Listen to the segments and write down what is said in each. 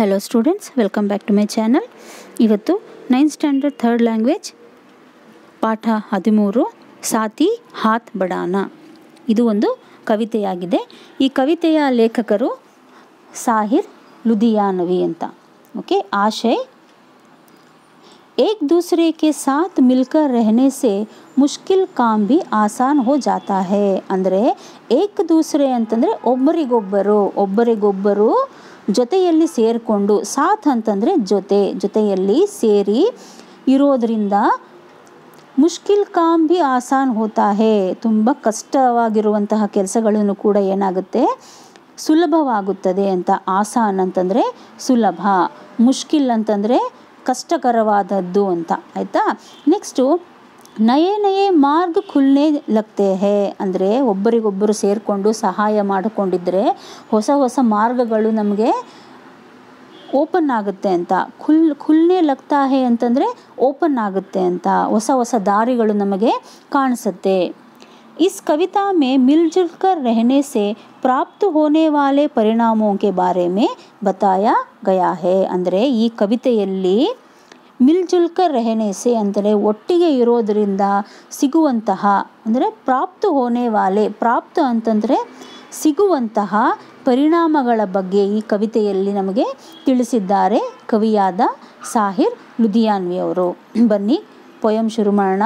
hello students welcome back to my channel ಇವತ್ತು ninth standard third language ಪಾಠ ಹದಿಮೂರು ಸಾತಿ ಹಾತ್ ಬಡಾನ ಇದು ಒಂದು ಕವಿತೆಯಾಗಿದೆ ಈ ಕವಿತೆಯ ಲೇಖಕರು ಸಾಹಿರ್ ಲುಧಿಯಾನವಿ ಅಂತ ಓಕೆ ಆಶಯ್ एक दूसरे के साथ मिलकर रहने से ಮುಷ್ಕಿಲ್ ಕಾಮ್ ಬಿ ಆಸಾನ್ ಹೋ ಜಾತಾ ಹೇ ಅಂದರೆ ಏಕ್ ದೂಸರೆ ಅಂತಂದರೆ ಒಬ್ಬರಿಗೊಬ್ಬರು ಒಬ್ಬರಿಗೊಬ್ಬರು ಜೊತೆಯಲ್ಲಿ ಸೇರಿಕೊಂಡು ಸಾಥ್ ಅಂತಂದರೆ ಜೊತೆ ಜೊತೆಯಲ್ಲಿ ಸೇರಿ ಇರೋದರಿಂದ ಮುಷ್ಕಿಲ್ ಕಾಮ್ ಬಿ ಆಸಾನ್ ಹೋತಾ ಹೇ ತುಂಬ ಕಷ್ಟವಾಗಿರುವಂತಹ ಕೆಲಸಗಳನ್ನು ಕೂಡ ಏನಾಗುತ್ತೆ ಸುಲಭವಾಗುತ್ತದೆ ಅಂತ ಆಸಾನ್ ಅಂತಂದರೆ ಸುಲಭ ಮುಷ್ಕಿಲ್ ಅಂತಂದರೆ ಕಷ್ಟಕರವಾದದ್ದು ಅಂತ ಆಯಿತಾ ನೆಕ್ಸ್ಟು ನಯೇ ನಯೇ ಮಾರ್ಗ ಖುಲ್ನೆ ಲಗ್ತೆ ಹೇ ಅಂದರೆ ಒಬ್ಬರಿಗೊಬ್ಬರು ಸೇರಿಕೊಂಡು ಸಹಾಯ ಮಾಡಿಕೊಂಡಿದ್ದರೆ ಹೊಸ ಹೊಸ ಮಾರ್ಗಗಳು ನಮಗೆ ಓಪನ್ ಆಗುತ್ತೆ ಅಂತ ಖುಲ್ ಖುಲ್ನೆ ಲಗ್ತಾ ಹೇ ಅಂತಂದರೆ ಓಪನ್ ಆಗುತ್ತೆ ಅಂತ ಹೊಸ ಹೊಸ ದಾರಿಗಳು ನಮಗೆ ಕಾಣಿಸುತ್ತೆ इस कविता में मिलजुल कर रहने से ಪ್ರಾಪ್ತ ಹೋನೆ ವಾಲೆ ಪರಿಣಾಮೋ ಕೆ ಬಾರೆ ಮೇ ಬತಾಯಾ ಗಯಾ ಹೇ ಅಂದರೆ ಈ ಕವಿತೆಯಲ್ಲಿ ಮಿಲ್ಜುಲ್ಕರ್ ರೆಹನೆಸೆ ಅಂದರೆ ಒಟ್ಟಿಗೆ ಇರೋದರಿಂದ ಸಿಗುವಂತಹ ಅಂದರೆ ಪ್ರಾಪ್ತ ಹೋನೆ ವಾಲೆ ಪ್ರಾಪ್ತ ಅಂತಂದರೆ ಸಿಗುವಂತಹ ಪರಿಣಾಮಗಳ ಬಗ್ಗೆ ಈ ಕವಿತೆಯಲ್ಲಿ ನಮಗೆ ತಿಳಿಸಿದ್ದಾರೆ ಕವಿಯಾದ ಸಾಹಿರ್ ಲುಧಿಯಾನ್ವಿ ಅವರು ಬನ್ನಿ ಪೊಯಮ್ ಶುರು ಮಾಡೋಣ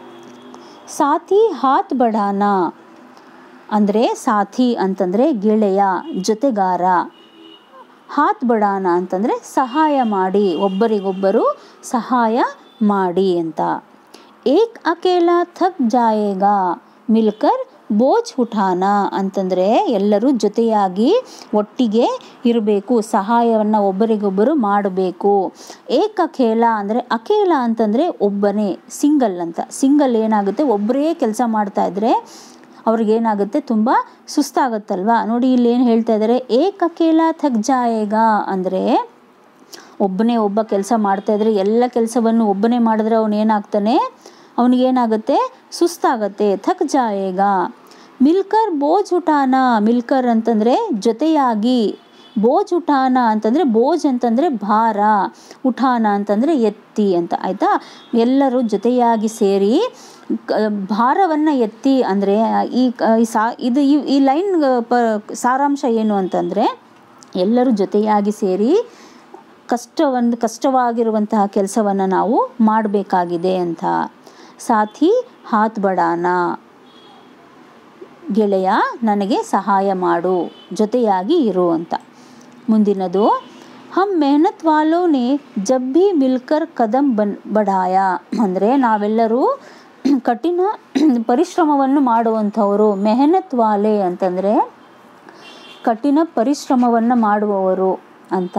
ಸಾಥಿ ಹಾತ್ ಬಡಾನ ಅಂದರೆ ಸಾಥಿ ಅಂತಂದರೆ ಗೆಳೆಯ ಜೊತೆಗಾರ ಹಾತ್ ಬಡಾನ ಅಂತಂದರೆ ಸಹಾಯ ಮಾಡಿ ಒಬ್ಬರಿಗೊಬ್ಬರು ಸಹಾಯ ಮಾಡಿ ಅಂತ ಏಕ್ ಅಕೇಲ ಥಕ್ ಜಾಯೇಗಾ ಮಿಲ್ಕರ್ ಬೋಜ್ ಉಠಾನ ಅಂತಂದರೆ ಎಲ್ಲರೂ ಜೊತೆಯಾಗಿ ಒಟ್ಟಿಗೆ ಇರಬೇಕು ಸಹಾಯವನ್ನು ಒಬ್ಬರಿಗೊಬ್ಬರು ಮಾಡಬೇಕು ಏಕ ಅಖೇಲ ಅಂದರೆ ಅಖೇಲ ಅಂತಂದರೆ ಒಬ್ಬನೇ ಸಿಂಗಲ್ ಅಂತ ಸಿಂಗಲ್ ಏನಾಗುತ್ತೆ ಒಬ್ಬರೇ ಕೆಲಸ ಮಾಡ್ತಾ ಇದ್ರೆ ಅವ್ರಿಗೇನಾಗುತ್ತೆ ತುಂಬ ಸುಸ್ತಾಗುತ್ತಲ್ವಾ ನೋಡಿ ಇಲ್ಲಿ ಏನು ಹೇಳ್ತಾ ಇದ್ದಾರೆ ಏಕ ಅಕೇಲ ಥಕ್ ಜಾಯೇಗಾ ಅಂದರೆ ಒಬ್ಬನೇ ಒಬ್ಬ ಕೆಲಸ ಮಾಡ್ತಾ ಇದ್ರೆ ಎಲ್ಲ ಕೆಲಸವನ್ನು ಒಬ್ಬನೇ ಮಾಡಿದ್ರೆ ಅವನು ಏನಾಗ್ತಾನೆ ಅವನಿಗೇನಾಗುತ್ತೆ ಸುಸ್ತಾಗತ್ತೆ ಥಕ್ ಜಾಯೇಗ ಮಿಲ್ಕರ್ ಬೋಜ್ ಉಠಾನ ಮಿಲ್ಕರ್ ಅಂತಂದರೆ ಜೊತೆಯಾಗಿ ಬೋಜ್ ಉಠಾನ ಅಂತಂದರೆ ಬೋಜ್ ಅಂತಂದರೆ ಭಾರ ಉಠಾನ ಅಂತಂದರೆ ಎತ್ತಿ ಅಂತ ಆಯಿತಾ ಎಲ್ಲರೂ ಜೊತೆಯಾಗಿ ಸೇರಿ ಭಾರವನ್ನು ಎತ್ತಿ ಅಂದರೆ ಈ ಸಾ ಇದು ಈ ಈ ಲೈನ್ ಪ ಸಾರಾಂಶ ಏನು ಅಂತಂದರೆ ಎಲ್ಲರೂ ಜೊತೆಯಾಗಿ ಸೇರಿ ಕಷ್ಟವನ್ನು ಕಷ್ಟವಾಗಿರುವಂತಹ ಕೆಲಸವನ್ನು ನಾವು ಮಾಡಬೇಕಾಗಿದೆ ಅಂತ ಸಾಥಿ ಹಾತ್ ಬಡಾನ ಗೆಳೆಯ ನನಗೆ ಸಹಾಯ ಮಾಡು ಜೊತೆಯಾಗಿ ಇರು ಅಂತ ಮುಂದಿನದು ಹಮ್ ಮೆಹನತ್ ವಾಲೋನೆ ಜಬ್ ಭಿ ಮಿಲ್ಕರ್ ಕದಮ್ ಬನ್ ಬಡಾಯ ಅಂದರೆ ನಾವೆಲ್ಲರೂ ಕಠಿಣ ಪರಿಶ್ರಮವನ್ನು ಮಾಡುವಂಥವರು ಮೆಹನತ್ ವಾಲೆ ಅಂತಂದರೆ ಕಠಿಣ ಪರಿಶ್ರಮವನ್ನು ಮಾಡುವವರು ಅಂತ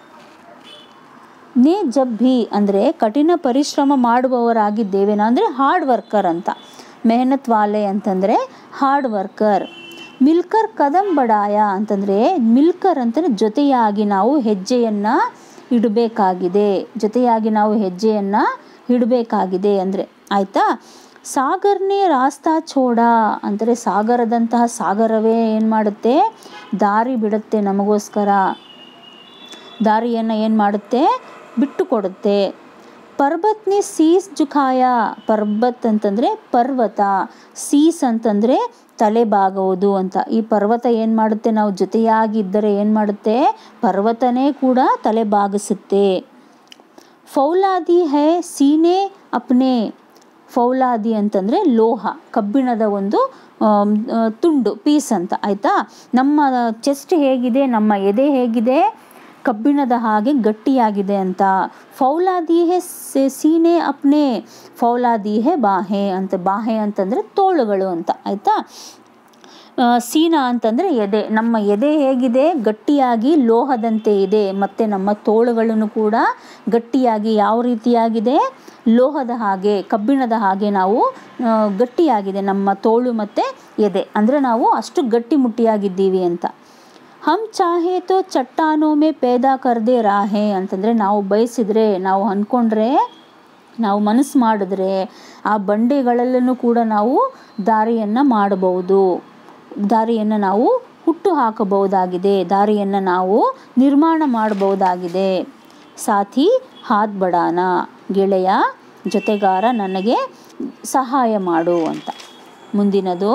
ನೇ ಜಬ್ ಭಿ ಅಂದರೆ ಕಠಿಣ ಪರಿಶ್ರಮ ಮಾಡುವವರಾಗಿದ್ದೇವೇನೋ ಅಂದರೆ ಹಾರ್ಡ್ ವರ್ಕರ್ ಅಂತ ಮೆಹನತ್ ವಾಲೆ ಅಂತಂದರೆ ಹಾರ್ಡ್ ವರ್ಕರ್ ಮಿಲ್ಕರ್ ಕದಂ ಬಡಾಯ ಅಂತಂದರೆ ಮಿಲ್ಕರ್ ಅಂತಂದರೆ ಜೊತೆಯಾಗಿ ನಾವು ಹೆಜ್ಜೆಯನ್ನು ಇಡಬೇಕಾಗಿದೆ ಜೊತೆಯಾಗಿ ನಾವು ಹೆಜ್ಜೆಯನ್ನು ಇಡಬೇಕಾಗಿದೆ ಅಂದರೆ ಆಯಿತಾ ಸಾಗರ್ನೇ ರಾಸ್ತಾ ಚೋಡ ಅಂದರೆ ಸಾಗರದಂತಹ ಸಾಗರವೇ ಏನು ಮಾಡುತ್ತೆ ದಾರಿ ಬಿಡುತ್ತೆ ನಮಗೋಸ್ಕರ ದಾರಿಯನ್ನು ಏನು ಮಾಡುತ್ತೆ ಬಿಟ್ಟು ಕೊಡುತ್ತೆ ಪರ್ವತ್ನೇ ಸೀಸ್ ಜುಖಾಯ ಪರ್ವತ್ ಅಂತಂದರೆ ಪರ್ವತ ಸೀಸ್ ಅಂತಂದರೆ ತಲೆ ಬಾಗುವುದು ಅಂತ ಈ ಪರ್ವತ ಏನು ಮಾಡುತ್ತೆ ನಾವು ಜೊತೆಯಾಗಿದ್ದರೆ ಏನು ಮಾಡುತ್ತೆ ಪರ್ವತನೇ ಕೂಡ ತಲೆ ಬಾಗಿಸುತ್ತೆ ಫೌಲಾದಿ ಹೇ ಸೀನೆ ಅಪ್ನೆ ಫೌಲಾದಿ ಅಂತಂದರೆ ಲೋಹ ಕಬ್ಬಿಣದ ಒಂದು ತುಂಡು ಪೀಸ್ ಅಂತ ಆಯಿತಾ ನಮ್ಮ ಚೆಸ್ಟ್ ಹೇಗಿದೆ ನಮ್ಮ ಎದೆ ಹೇಗಿದೆ ಕಬ್ಬಿಣದ ಹಾಗೆ ಗಟ್ಟಿಯಾಗಿದೆ ಅಂತ ಫೌಲಾದಿ ಹೇ ಸೀನೆ ಅಪ್ನೆ ಫೌಲಾದಿ ಹೇ ಬಾಹೆ ಅಂತ ಬಾಹೆ ಅಂತಂದರೆ ತೋಳುಗಳು ಅಂತ ಆಯಿತಾ ಸೀನ ಅಂತಂದರೆ ಎದೆ ನಮ್ಮ ಎದೆ ಹೇಗಿದೆ ಗಟ್ಟಿಯಾಗಿ ಲೋಹದಂತೆ ಇದೆ ಮತ್ತು ನಮ್ಮ ತೋಳುಗಳನ್ನು ಕೂಡ ಗಟ್ಟಿಯಾಗಿ ಯಾವ ರೀತಿಯಾಗಿದೆ ಲೋಹದ ಹಾಗೆ ಕಬ್ಬಿಣದ ಹಾಗೆ ನಾವು ಗಟ್ಟಿಯಾಗಿದೆ ನಮ್ಮ ತೋಳು ಮತ್ತು ಎದೆ ಅಂದರೆ ನಾವು ಅಷ್ಟು ಗಟ್ಟಿಮುಟ್ಟಿಯಾಗಿದ್ದೀವಿ ಅಂತ ಹಮ್ ಚಾಹೆ ತೋ ಚಟ್ಟಾನೋ ಮೇ ಪೇದಾ ಕರ್ದೆ ರಾಹೆ ಅಂತಂದರೆ ನಾವು ಬಯಸಿದರೆ ನಾವು ಅಂದ್ಕೊಂಡ್ರೆ ನಾವು ಮನಸ್ಸು ಮಾಡಿದ್ರೆ ಆ ಬಂಡೆಗಳಲ್ಲೂ ಕೂಡ ನಾವು ದಾರಿಯನ್ನು ಮಾಡಬಹುದು ದಾರಿಯನ್ನು ನಾವು ಹುಟ್ಟು ಹಾಕಬಹುದಾಗಿದೆ ದಾರಿಯನ್ನು ನಾವು ನಿರ್ಮಾಣ ಮಾಡಬಹುದಾಗಿದೆ ಸಾಥಿ ಹಾತ್ ಬಡಾನ ಗೆಳೆಯ ಜೊತೆಗಾರ ನನಗೆ ಸಹಾಯ ಮಾಡು ಅಂತ ಮುಂದಿನದು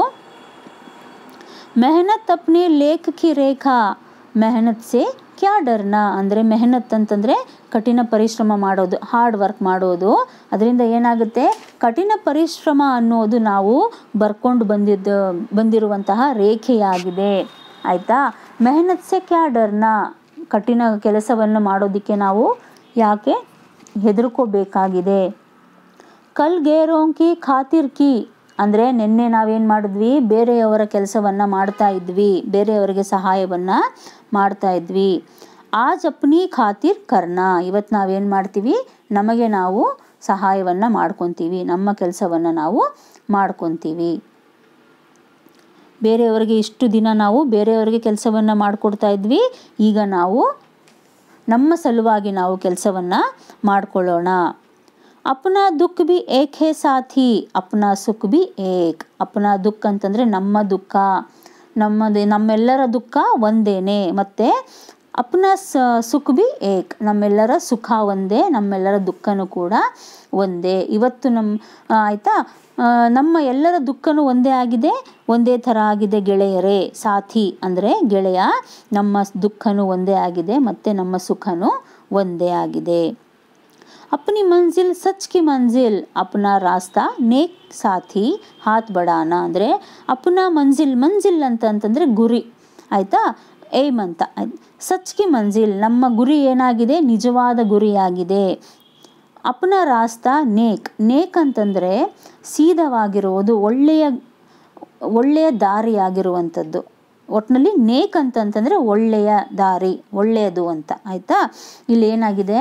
ಮೆಹನತ್ ಅಪ್ನೆ ಲೇಖ ಕಿ ರೇಖಾ ಮೆಹನತ್ ಸೆ ಕ್ಯಾ ಡರ್ನ ಅಂದರೆ ಮೆಹನತ್ ಅಂತಂದರೆ ಕಠಿಣ ಪರಿಶ್ರಮ ಮಾಡೋದು ಹಾರ್ಡ್ ವರ್ಕ್ ಮಾಡೋದು ಅದರಿಂದ ಏನಾಗುತ್ತೆ ಕಠಿಣ ಪರಿಶ್ರಮ ಅನ್ನೋದು ನಾವು ಬರ್ಕೊಂಡು ಬಂದಿದ್ದ ಬಂದಿರುವಂತಹ ರೇಖೆಯಾಗಿದೆ ಆಯಿತಾ ಮೆಹನತ್ ಸೆ ಕ್ಯಾ ಡರ್ನ ಕಠಿಣ ಕೆಲಸವನ್ನು ಮಾಡೋದಕ್ಕೆ ನಾವು ಯಾಕೆ ಹೆದರ್ಕೋಬೇಕಾಗಿದೆ ಕಲ್ ಗೇರೋಂಕಿ ಖಾತಿರ್ ಕಿ ಅಂದರೆ ನಿನ್ನೆ ನಾವೇನು ಮಾಡಿದ್ವಿ ಬೇರೆಯವರ ಕೆಲಸವನ್ನು ಮಾಡ್ತಾ ಇದ್ವಿ ಬೇರೆಯವರಿಗೆ ಸಹಾಯವನ್ನು ಮಾಡ್ತಾ ಇದ್ವಿ ಆಜ್ ಅಪ್ನಿ ಖಾತಿರ್ ಕರ್ನ ಇವತ್ತು ನಾವೇನು ಮಾಡ್ತೀವಿ ನಮಗೆ ನಾವು ಸಹಾಯವನ್ನು ಮಾಡ್ಕೊತೀವಿ ನಮ್ಮ ಕೆಲಸವನ್ನು ನಾವು ಮಾಡ್ಕೊತೀವಿ ಬೇರೆಯವರಿಗೆ ಇಷ್ಟು ದಿನ ನಾವು ಬೇರೆಯವರಿಗೆ ಕೆಲಸವನ್ನು ಮಾಡಿಕೊಡ್ತಾ ಇದ್ವಿ ಈಗ ನಾವು ನಮ್ಮ ಸಲುವಾಗಿ ನಾವು ಕೆಲಸವನ್ನು ಮಾಡಿಕೊಳ್ಳೋಣ ಅಪ್ನಾ ದುಃಖ ಬಿ ಏಕ್ ಹೇ ಸಾಥಿ ಅಪ್ನಾ ಸುಖ ಬಿ ಏಕ್ ಅಪ್ನಾ ದುಃಖ ಅಂತಂದರೆ ನಮ್ಮ ದುಃಖ ನಮ್ಮದೇ ನಮ್ಮೆಲ್ಲರ ದುಃಖ ಒಂದೇನೆ ಮತ್ತು ಅಪ್ನಾ ಸ ಸುಖ ಬಿ ಏಕ್ ನಮ್ಮೆಲ್ಲರ ಸುಖ ಒಂದೇ ನಮ್ಮೆಲ್ಲರ ದುಃಖನೂ ಕೂಡ ಒಂದೇ ಇವತ್ತು ನಮ್ಮ ಆಯಿತಾ ನಮ್ಮ ಎಲ್ಲರ ದುಃಖನೂ ಒಂದೇ ಆಗಿದೆ ಒಂದೇ ಥರ ಆಗಿದೆ ಗೆಳೆಯರೇ ಸಾಥಿ ಅಂದರೆ ಗೆಳೆಯ ನಮ್ಮ ದುಃಖನೂ ಒಂದೇ ಆಗಿದೆ ಮತ್ತು ನಮ್ಮ ಸುಖನೂ ಒಂದೇ ಆಗಿದೆ अपनी मंजिल सच की मंजिल अपना ರಾಸ್ತಾ ನೇಕ್ ಸಾಥಿ ಹಾತ್ ಬಡಾನ ಅಂದರೆ ಅಪ್ನ ಮಂಜಿಲ್ ಮಂಜಿಲ್ ಅಂತ ಅಂತಂದರೆ ಗುರಿ ಆಯಿತಾ ಏಮ್ ಅಂತ ಸಚ್ ಕಿ ಮಂಜಿಲ್ ನಮ್ಮ ಗುರಿ ಏನಾಗಿದೆ ನಿಜವಾದ ಗುರಿಯಾಗಿದೆ ಅಪ್ನ ರಾಸ್ತಾ ನೇಕ್ ನೇಕ್ ಅಂತಂದರೆ ಸೀದವಾಗಿರುವುದು ಒಳ್ಳೆಯ ಒಳ್ಳೆಯ ದಾರಿಯಾಗಿರುವಂಥದ್ದು ಒಟ್ಟಿನಲ್ಲಿ ನೇಕ್ ಅಂತಂತಂದರೆ ಒಳ್ಳೆಯ ದಾರಿ ಒಳ್ಳೆಯದು ಅಂತ ಆಯಿತಾ ಇಲ್ಲಿ ಏನಾಗಿದೆ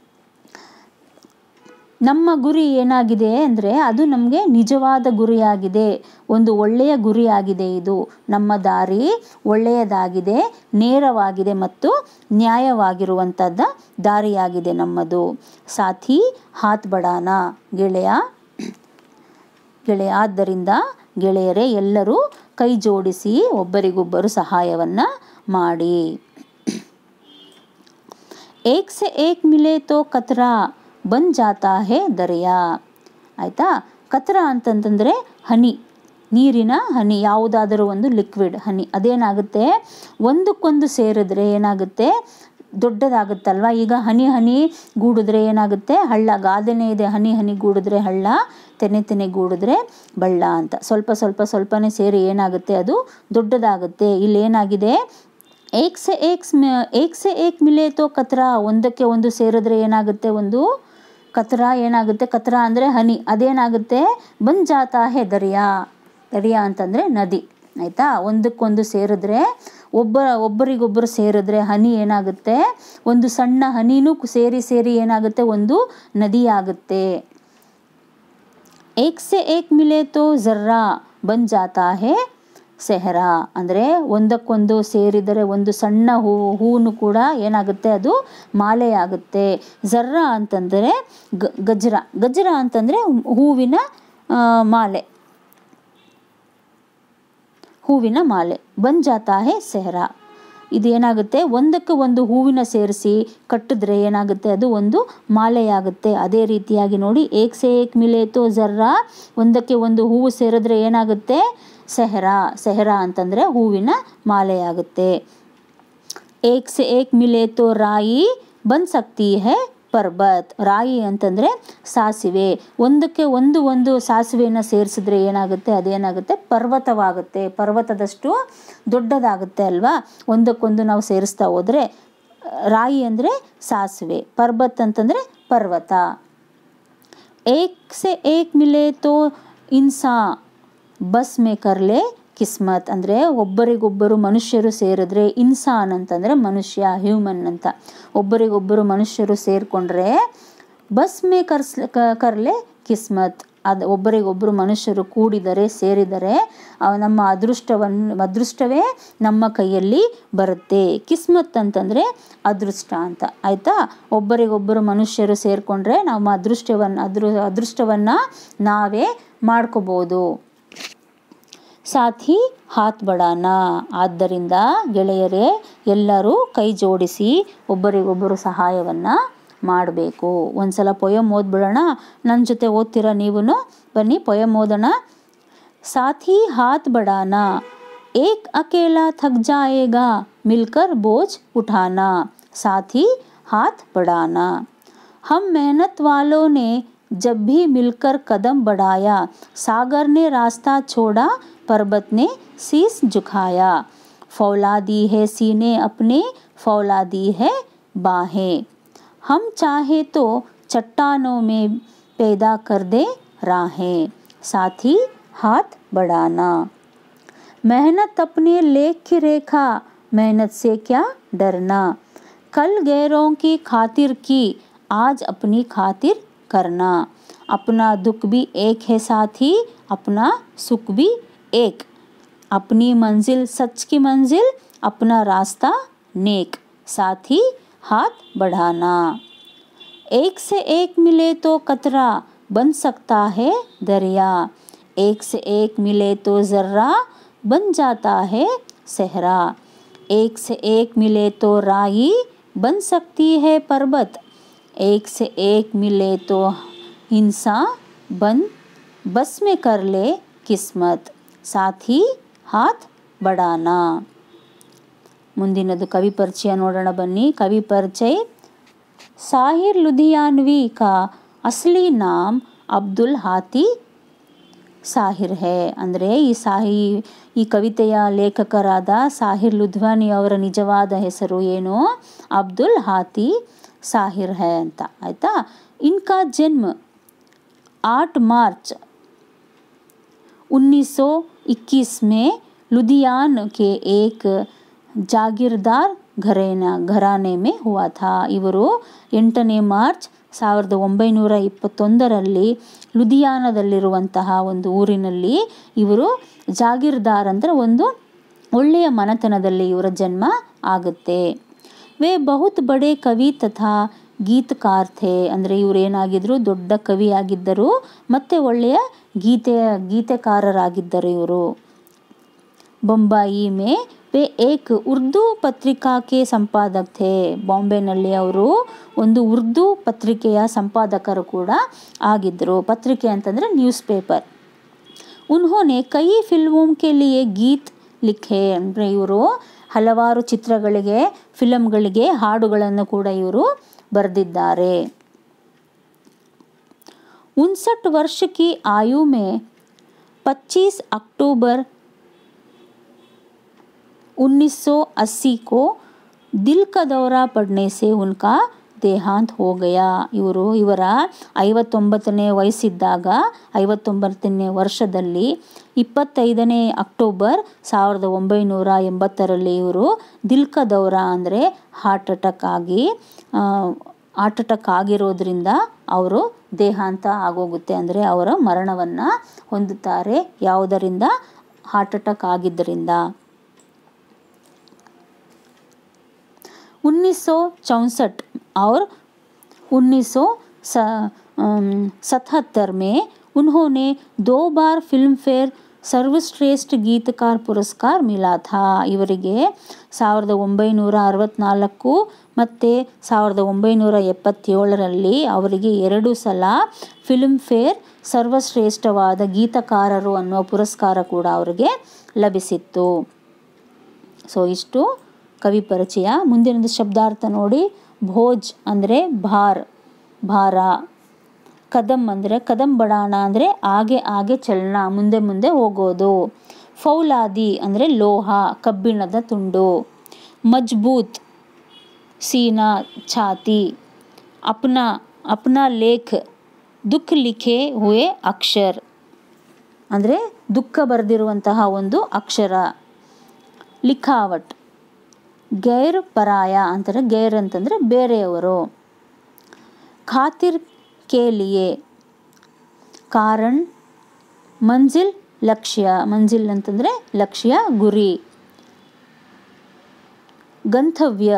ನಮ್ಮ ಗುರಿ ಏನಾಗಿದೆ ಅಂದರೆ ಅದು ನಮಗೆ ನಿಜವಾದ ಗುರಿಯಾಗಿದೆ ಒಂದು ಒಳ್ಳೆಯ ಗುರಿಯಾಗಿದೆ ಇದು ನಮ್ಮ ದಾರಿ ಒಳ್ಳೆಯದಾಗಿದೆ ನೇರವಾಗಿದೆ ಮತ್ತು ನ್ಯಾಯವಾಗಿರುವಂಥದ್ದು ದಾರಿಯಾಗಿದೆ ನಮ್ಮದು ಸಾಥಿ ಹಾತ್ ಬಡಾನ ಗೆಳೆಯ ಗೆಳೆಯ ಆದ್ದರಿಂದ ಗೆಳೆಯರೇ ಎಲ್ಲರೂ ಕೈ ಜೋಡಿಸಿ ಒಬ್ಬರಿಗೊಬ್ಬರು ಸಹಾಯವನ್ನು ಮಾಡಿ ಏಕ್ ಸೆ ಏಕ್ ಮಿಲೆ ತೋ ಕತ್ರಾ ಬಂದ್ ಜಾತಾ ಹೇ ದರಿಯಾ ಆಯಿತಾ ಕತ್ರ ಅಂತಂತಂದರೆ ಹನಿ ನೀರಿನ ಹನಿ ಯಾವುದಾದರೂ ಒಂದು ಲಿಕ್ವಿಡ್ ಹನಿ ಅದೇನಾಗುತ್ತೆ ಒಂದಕ್ಕೊಂದು ಸೇರಿದ್ರೆ ಏನಾಗುತ್ತೆ ದೊಡ್ಡದಾಗುತ್ತಲ್ವ ಈಗ ಹನಿ ಹನಿ ಗೂಡಿದ್ರೆ ಏನಾಗುತ್ತೆ ಹಳ್ಳ ಗಾದೆನೇ ಇದೆ ಹನಿ ಹನಿ ಗೂಡಿದ್ರೆ ಹಳ್ಳ ತೆನೆ ತೆನೆ ಗೂಡಿದ್ರೆ ಬಳ್ಳ ಅಂತ ಸ್ವಲ್ಪ ಸ್ವಲ್ಪ ಸ್ವಲ್ಪನೇ ಸೇರಿ ಏನಾಗುತ್ತೆ ಅದು ದೊಡ್ಡದಾಗುತ್ತೆ ಇಲ್ಲಿ ಏನಾಗಿದೆ ಏಕ್ ಸೆ ಏಕ್ ಏಕ್ ಸೆ ಏಕ್ ಮಿಲೆ ತೋ ಕತ್ರ ಒಂದಕ್ಕೆ ಒಂದು ಸೇರಿದ್ರೆ ಏನಾಗುತ್ತೆ ಒಂದು ಕತ್ರ ಏನಾಗುತ್ತೆ ಕತ್ರ ಅಂದರೆ ಹನಿ ಅದೇನಾಗುತ್ತೆ ಬಂದ್ ಜಾತಾ ಹೇ ದರಿಯಾ ದರಿಯಾ ಅಂತಂದರೆ ನದಿ ಆಯಿತಾ ಒಂದಕ್ಕೊಂದು ಸೇರಿದ್ರೆ ಒಬ್ಬ ಒಬ್ಬರಿಗೊಬ್ಬರು ಸೇರಿದ್ರೆ ಹನಿ ಏನಾಗುತ್ತೆ ಒಂದು ಸಣ್ಣ ಹನಿನೂ ಸೇರಿ ಸೇರಿ ಏನಾಗುತ್ತೆ ಒಂದು ನದಿಯಾಗುತ್ತೆ ಏಕ್ ಸೆ ಏಕ್ ಮಿಲೆ ತೋ ಜರ್ರಾ ಬಂದ್ ಜಾತಾ ಹೇ ಸೆಹರಾ ಅಂದರೆ ಒಂದಕ್ಕೊಂದು ಸೇರಿದರೆ ಒಂದು ಸಣ್ಣ ಹೂ ಹೂನು ಕೂಡ ಏನಾಗುತ್ತೆ ಅದು ಮಾಲೆಯಾಗುತ್ತೆ ಜರ್ರ ಅಂತಂದರೆ ಗ ಗಜ್ರ ಗಜ್ರ ಅಂತಂದರೆ ಹೂವಿನ ಮಾಲೆ ಹೂವಿನ ಮಾಲೆ ಬಂದ್ ಜಾತಾ ಹೇ ಸೆಹರಾ ಇದೇನಾಗುತ್ತೆ ಒಂದಕ್ಕೆ ಒಂದು ಹೂವಿನ ಸೇರಿಸಿ ಕಟ್ಟಿದ್ರೆ ಏನಾಗುತ್ತೆ ಅದು ಒಂದು ಮಾಲೆಯಾಗುತ್ತೆ ಅದೇ ರೀತಿಯಾಗಿ ನೋಡಿ ಏಕ್ ಸೆ ಏಕ್ ಮಿಲೇತೋ ಜರ್ರ ಒಂದಕ್ಕೆ ಒಂದು ಹೂವು ಸೇರಿದ್ರೆ ಏನಾಗುತ್ತೆ ಸೆಹರಾ ಸೆಹರಾ ಅಂತಂದರೆ ಹೂವಿನ ಮಾಲೆಯಾಗುತ್ತೆ ಏಕ್ ಸೆ ಏಕ್ ಮಿಲೇತೋ ರಾಯಿ ಬಂದ್ ಸಕ್ತಿ ಹೇ ಪರ್ಬತ್ ರಾಯಿ ಅಂತಂದರೆ ಸಾಸಿವೆ ಒಂದಕ್ಕೆ ಒಂದು ಒಂದು ಸಾಸಿವೆಯನ್ನು ಸೇರಿಸಿದ್ರೆ ಏನಾಗುತ್ತೆ ಅದೇನಾಗುತ್ತೆ ಪರ್ವತವಾಗುತ್ತೆ ಪರ್ವತದಷ್ಟು ದೊಡ್ಡದಾಗುತ್ತೆ ಅಲ್ವಾ ಒಂದಕ್ಕೊಂದು ನಾವು ಸೇರಿಸ್ತಾ ಹೋದರೆ ರಾಯಿ ಅಂದರೆ ಸಾಸಿವೆ ಪರ್ಬತ್ ಅಂತಂದರೆ ಪರ್ವತ ಏಕ್ ಸೆ ಏಕ್ ಮಿಲೆ ತೋ ಇನ್ಸಾ ಬಸ್ ಮೇ ಕರ್ಲೆ ಕಿಸ್ಮತ್ ಅಂದರೆ ಒಬ್ಬರಿಗೊಬ್ಬರು ಮನುಷ್ಯರು ಸೇರಿದ್ರೆ ಇನ್ಸಾನ್ ಅಂತಂದರೆ ಮನುಷ್ಯ ಹ್ಯೂಮನ್ ಅಂತ ಒಬ್ಬರಿಗೊಬ್ಬರು ಮನುಷ್ಯರು ಸೇರಿಕೊಂಡ್ರೆ ಬಸ್ ಮೇ ಕರ್ಸ್ ಕರ್ಲೆ ಕಿಸ್ಮತ್ ಅದು ಒಬ್ಬರಿಗೊಬ್ಬರು ಮನುಷ್ಯರು ಕೂಡಿದರೆ ಸೇರಿದರೆ ನಮ್ಮ ಅದೃಷ್ಟವನ್ನು ಅದೃಷ್ಟವೇ ನಮ್ಮ ಕೈಯಲ್ಲಿ ಬರುತ್ತೆ ಕಿಸ್ಮತ್ ಅಂತಂದರೆ ಅದೃಷ್ಟ ಅಂತ ಆಯಿತಾ ಒಬ್ಬರಿಗೊಬ್ಬರು ಮನುಷ್ಯರು ಸೇರಿಕೊಂಡ್ರೆ ನಮ್ಮ ಅದೃಷ್ಟವನ್ನು ಅದೃ ಅದೃಷ್ಟವನ್ನು ನಾವೇ ಮಾಡ್ಕೋಬೋದು ಸಾಥಿ ಹಾತ್ ಬಡಾನ ಆದ್ದರಿಂದ ಗೆಳೆಯರೇ ಎಲ್ಲರೂ ಕೈ ಜೋಡಿಸಿ ಒಬ್ಬರಿಗೊಬ್ಬರು ಸಹಾಯವನ್ನು ಮಾಡಬೇಕು ಒಂದ್ಸಲ ಪೊಯಮ್ ಓದ್ಬಿಡೋಣ ನನ್ನ ಜೊತೆ ಓದ್ತೀರಾ ನೀವು ಬನ್ನಿ ಪೊಯಮ್ ಓದೋಣ साथी हाथ बढ़ाना एक अकेला थक जाएगा मिलकर बोझ उठाना साथी हाथ बढ़ाना हम मेहनत वालों ने जब भी मिलकर कदम बढ़ाया सागर ने रास्ता छोड़ा पर्वत ने शीस झुकाया फौलादी है सीने अपने फौलादी है बाहें हम चाहे तो चट्टानों में पैदा कर दे राहें साथी हाथ बढ़ाना मेहनत अपने लेख की रेखा मेहनत से क्या डरना कल गैरों की खातिर की आज अपनी खातिर करना अपना दुख भी एक है साथी अपना सुख भी एक अपनी मंजिल सच की मंजिल अपना रास्ता नेक साथी हाथ बढ़ाना एक से एक मिले तो कतरा बन सकता है दरिया एक से एक मिले तो जर्रा बन जाता है सहरा एक से एक मिले तो राई बन सकती है पर्वत एक से एक मिले तो इंसान बन बस में कर ले किस्मत साथी हाथ बढ़ाना ಮುಂದಿನದು ಕವಿ ಪರಿಚಯ ನೋಡೋಣ ಬನ್ನಿ ಕವಿ ಪರಿಚಯ साहिर लुधियानवी का असली नाम ಅಬ್ದುಲ್ ಹಾತಿ ಸಾಹಿರ್ ಹೇ ಅಂದರೆ ಈ ಸಾಹಿ ಈ ಕವಿತೆಯ ಲೇಖಕರಾದ ಸಾಹಿರ್ ಲುಧ್ವಾನಿ ಅವರ ನಿಜವಾದ ಹೆಸರು ಏನು ಅಬ್ದುಲ್ ಹಾತಿ ಸಾಹಿರ್ ಹೇ ಅಂತ ಆಯಿತಾ ಇನ್ಕಾ ಜನ್ಮ आठ मार्च 1921 में लुधियान के एक ಜಾಗೀರ್ದಾರ್ ಘರೇನ ಘರಾನೆ ಮೇ ಹುವಾ ಥಾ ಇವರು ಎಂಟನೇ ಮಾರ್ಚ್ ಸಾವಿರದ ಒಂಬೈನೂರ ಇಪ್ಪತ್ತೊಂದರಲ್ಲಿ ಲುಧಿಯಾನದಲ್ಲಿರುವಂತಹ ಒಂದು ಊರಿನಲ್ಲಿ ಇವರು ಜಾಗೀರ್ದಾರ್ ಅಂದರೆ ಒಂದು ಒಳ್ಳೆಯ ಮನೆತನದಲ್ಲಿ ಇವರ ಜನ್ಮ ಆಗುತ್ತೆ ವೇ ಬಹುತ್ ಬಡೆ ಕವಿ ತಥಾ ಗೀತಕಾರ್ ಥೇ ಅಂದರೆ ಇವರು ಏನಾಗಿದ್ರು ದೊಡ್ಡ ಕವಿಯಾಗಿದ್ದರು ಮತ್ತು ಒಳ್ಳೆಯ ಗೀತೆ ಗೀತೆಕಾರರಾಗಿದ್ದರು ಇವರು ಬೊಂಬಾಯಿ ಮೇ वे एक ಉರ್ದು ಪತ್ರಿಕಾ ಕೆ ಸಂಪಾದಕ್ ಥೇ ಬಾಂಬೆನಲ್ಲಿ ಅವರು ಒಂದು ಉರ್ದು ಪತ್ರಿಕೆಯ ಸಂಪಾದಕರು ಕೂಡ ಆಗಿದ್ದರು ಪತ್ರಿಕೆ ಅಂತಂದರೆ ನ್ಯೂಸ್ ಪೇಪರ್ ಉನ್ಹೋನೆ ಕೈ ಫಿಲ್ಮೋಂ ಕೆ ಲಿಯೆ ಗೀತ್ ಲಿಖೆ ಅಂದರೆ ಇವರು ಹಲವಾರು ಚಿತ್ರಗಳಿಗೆ ಫಿಲಮ್ಗಳಿಗೆ ಹಾಡುಗಳನ್ನು ಕೂಡ ಇವರು ಬರೆದಿದ್ದಾರೆ उनसठ वर्ष की आयु में 25 अक्टूबर 1980 को दिल का दौरा पड़ने से उनका ದೇಹಾಂತ್ ಹೋಗಯ ಇವರು ಇವರ ಐವತ್ತೊಂಬತ್ತನೇ ವಯಸ್ಸಿದ್ದಾಗ ಐವತ್ತೊಂಬತ್ತನೇ ವರ್ಷದಲ್ಲಿ ಇಪ್ಪತ್ತೈದನೇ ಅಕ್ಟೋಬರ್ ಸಾವಿರದ ಒಂಬೈನೂರ ಎಂಬತ್ತರಲ್ಲಿ ಇವರು ದಿಲ್ಕ ದೌರ ಅಂದರೆ ಹಾರ್ಟ್ ಅಟ್ಯಾಕ್ ಆಗಿ ಹಾರ್ಟ್ ಅಟ್ಯಾಕ್ ಆಗಿರೋದ್ರಿಂದ ಅವರು ದೇಹಾಂತ ಆಗೋಗುತ್ತೆ ಅಂದರೆ ಅವರ ಮರಣವನ್ನು ಹೊಂದುತ್ತಾರೆ ಯಾವುದರಿಂದ ಹಾರ್ಟ್ ಅಟ್ಯಾಕ್ ಆಗಿದ್ದರಿಂದ उन्नीस सौ चौंसठ और उन्नीस सौ सतहत्तर में उन्होंने दो बार फिल्म फेयर ಸರ್ವಶ್ರೇಷ್ಠ ಗೀತಕಾರ ಪುರಸ್ಕಾರ ಮಿಲಾ ಥಾ ಇವರಿಗೆ ಸಾವಿರದ ಒಂಬೈನೂರ ಅರವತ್ನಾಲ್ಕು ಮತ್ತು ಸಾವಿರದ ಒಂಬೈನೂರ ಎಪ್ಪತ್ತೇಳರಲ್ಲಿ ಅವರಿಗೆ ಎರಡು ಸಲ ಫಿಲ್ಮ್ ಫೇರ್ ಸರ್ವಶ್ರೇಷ್ಠವಾದ ಗೀತಕಾರರು ಅನ್ನುವ ಪುರಸ್ಕಾರ ಕೂಡ ಅವರಿಗೆ ಲಭಿಸಿತ್ತು ಸೊ ಇಷ್ಟು ಕವಿ ಪರಿಚಯ ಮುಂದಿನದು ಶಬ್ದಾರ್ಥ ನೋಡಿ ಭೋಜ್ ಅಂದರೆ ಭಾರ್ ಭಾರ ಕದಂ ಅಂದರೆ ಕದಂ ಬಡಾಣ ಅಂದರೆ ಆಗೆ ಆಗೆ ಚಲನ ಮುಂದೆ ಮುಂದೆ ಹೋಗೋದು ಫೌಲಾದಿ ಅಂದರೆ ಲೋಹ ಕಬ್ಬಿಣದ ತುಂಡು ಮಜ್ಬೂತ್ ಸೀನಾ ಛಾತಿ ಅಪ್ನಾ ಅಪ್ನಾ ಲೇಖ್ ದುಃಖ ಲಿಖೆ ಹುವೆ ಅಕ್ಷರ್ ಅಂದರೆ ದುಃಖ ಬರೆದಿರುವಂತಹ ಒಂದು ಅಕ್ಷರ ಲಿಖಾವಟ್ ಗೈರ್ ಪರಾಯ ಅಂತಾರೆ ಗೈರ್ ಅಂತಂದರೆ ಬೇರೆಯವರು ಖಾತಿರ್ ಕೆ ಲಿಯೆ ಕಾರಣ್ ಮಂಜಿಲ್ ಲಕ್ಷ್ಯ ಮಂಜಿಲ್ ಅಂತಂದರೆ ಲಕ್ಷ್ಯ ಗುರಿ ಗಂತವ್ಯ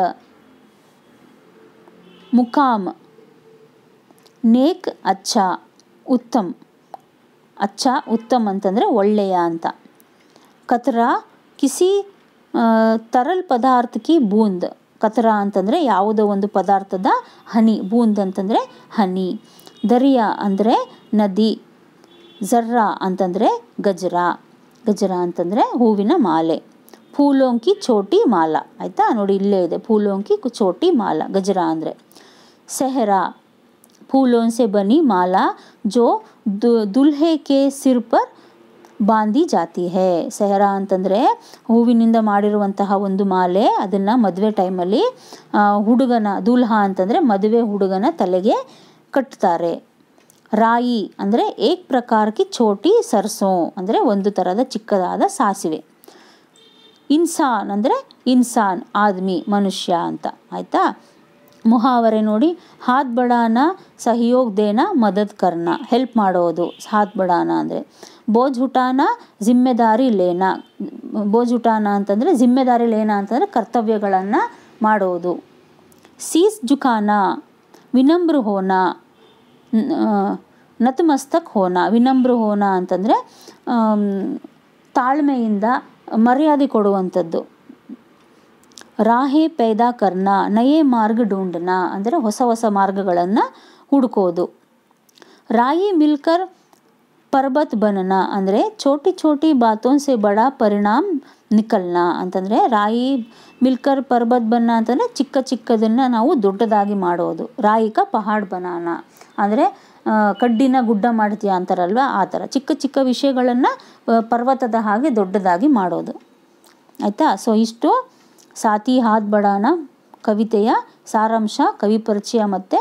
ಮುಕಾಮ್ ನೇಕ್ ಅಚ್ಚ ಉತ್ತಮ್ ಅಚ್ಚ ಉತ್ತಮ್ ಅಂತಂದರೆ ಒಳ್ಳೆಯ ಅಂತ ಕತರಾ ಕಿಸಿ ಆ, ತರಲ್ ಪದಾರ್ಥ ಕಿ ಬೂಂದ್ ಕತರ ಅಂತಂದರೆ ಯಾವುದೋ ಒಂದು ಪದಾರ್ಥದ ಹನಿ ಬೂಂದ್ ಅಂತಂದರೆ ಹನಿ ದರಿಯಾ ಅಂದರೆ ನದಿ ಜರ್ರ ಅಂತಂದರೆ ಗಜರ ಗಜರ ಅಂತಂದರೆ ಹೂವಿನ ಮಾಲೆ ಫೂಲೋಂಕಿ ಚೋಟಿ ಮಾಲ ಆಯಿತಾ ನೋಡಿ ಇಲ್ಲೇ ಇದೆ ಫೂಲೋಂಕಿ ಕು- ಚೋಟಿ ಮಾಲ ಗಜರ ಅಂದರೆ ಸೆಹರಾ फूलों से बनी माला जो दु- दुल्हे के सिर पर ಬಾಂದಿ ಜಾತಿ ಹೇ ಸೆಹರಾ ಅಂತಂದರೆ ಹೂವಿನಿಂದ ಮಾಡಿರುವಂತಹ ಒಂದು ಮಾಲೆ ಅದನ್ನು ಮದುವೆ ಟೈಮಲ್ಲಿ ಆ, ಹುಡುಗನ ದುಲ್ಹಾ ಅಂತಂದರೆ ಮದುವೆ ಹುಡುಗನ ತಲೆಗೆ ಕಟ್ತಾರೆ ರಾಯಿ ಅಂದರೆ ಏಕ್ ಪ್ರಕಾರಕ್ಕೆ ಚೋಟಿ ಸರ್ಸೋ ಅಂದರೆ ಒಂದು ಥರದ ಚಿಕ್ಕದಾದ ಸಾಸಿವೆ ಇನ್ಸಾನ್ ಅಂದರೆ ಇನ್ಸಾನ್ ಆದ್ಮಿ ಮನುಷ್ಯ ಅಂತ ಆಯಿತಾ ಮುಹಾವರೆ ನೋಡಿ ಹಾತ್ ಬಡಾನ ಸಹಯೋಗ್ ದೇನ ಮದದ್ ಕರ್ನ ಹೆಲ್ಪ್ ಮಾಡೋದು ಹಾತ್ ಬಡಾನ ಅಂದರೆ ಬೋಜ್ ಹುಟಾನ ಜಿಮ್ಮೆದಾರಿ ಲೇನ ಬೋಜ್ ಹುಟಾನ ಅಂತಂದರೆ ಜಿಮ್ಮೆದಾರಿ ಲೇನ ಅಂತಂದರೆ ಕರ್ತವ್ಯಗಳನ್ನು ಮಾಡೋದು ಸೀಸ್ ಜುಖಾನ ವಿನಮ್ರ ಹೋನ ನ- ಆ, ನತಮಸ್ತಕ್ ಹೋನ ವಿನಮ್ರ ಹೋನ ಅಂತಂದರೆ ಆಮ್, ತಾಳ್ಮೆಯಿಂದ ಮರ್ಯಾದೆ ಕೊಡುವಂಥದ್ದು ರಾಹೆ ಪೈದಾ ಕರ್ನ ನಯೇ ಮಾರ್ಗ ಢೂಂಢನ ಅಂದರೆ ಹೊಸ ಹೊಸ ಮಾರ್ಗಗಳನ್ನು ಹುಡುಕೋದು ರಾಯಿ ಮಿಲ್ಕರ್ ಪರ್ಬತ್ ಬನನ ಅಂದರೆ ಚೋಟಿ ಚೋಟಿ ಬಾತೋನ್ ಸೆ ಬಡಾ ಪರಿಣಾಮ್ ನಿಕಲ್ನ ಅಂತಂದರೆ ರಾಯಿ ಮಿಲ್ಕರ್ ಪರ್ಬತ್ ಬನ್ನ ಅಂತಂದರೆ ಚಿಕ್ಕ ಚಿಕ್ಕದನ್ನು ನಾವು ದೊಡ್ಡದಾಗಿ ಮಾಡೋದು ರಾಯಿಕ ಪಹಾಡ್ ಬನಾನ ಅಂದರೆ ಆ, ಕಡ್ಡಿನ ಗುಡ್ಡ ಮಾಡ್ತೀಯ ಅಂತಾರಲ್ವ ಆ ಥರ ಚಿಕ್ಕ ಚಿಕ್ಕ ವಿಷಯಗಳನ್ನು ಪರ್ವತದ ಹಾಗೆ ದೊಡ್ಡದಾಗಿ ಮಾಡೋದು ಆಯಿತಾ ಸೊ ಇಷ್ಟು ಸಾತಿ ಹಾತ್ ಬಡಾನ ಕವಿತೆಯ ಸಾರಾಂಶ ಕವಿ ಪರಿಚಯ ಮತ್ತು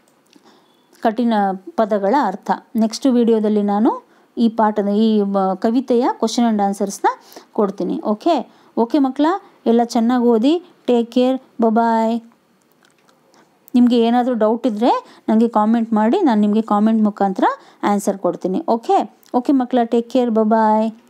ಕಠಿಣ ಪದಗಳ ಅರ್ಥ ನೆಕ್ಸ್ಟ್ ವಿಡಿಯೋದಲ್ಲಿ ನಾನು ಈ ಪಾಠದ ಈ ಬ- ಕವಿತೆಯ ಕ್ವಶನ್ ಆ್ಯಂಡ್ ಆನ್ಸರ್ಸ್ನ ಕೊಡ್ತೀನಿ ಓಕೆ ಓಕೆ ಮಕ್ಕಳ ಎಲ್ಲ ಚೆನ್ನಾಗಿ ಓದಿ ಟೇಕ್ ಕೇರ್ ಬಬಾಯ್ ನಿಮಗೆ ಏನಾದರೂ ಡೌಟ್ ಇದ್ದರೆ ನನಗೆ ಕಾಮೆಂಟ್ ಮಾಡಿ ನಾನು ನಿಮಗೆ ಕಾಮೆಂಟ್ ಮುಖಾಂತರ ಆನ್ಸರ್ ಕೊಡ್ತೀನಿ ಓಕೆ ಓಕೆ ಮಕ್ಕಳ ಟೇಕ್ ಕೇರ್ ಬಬಾಯ್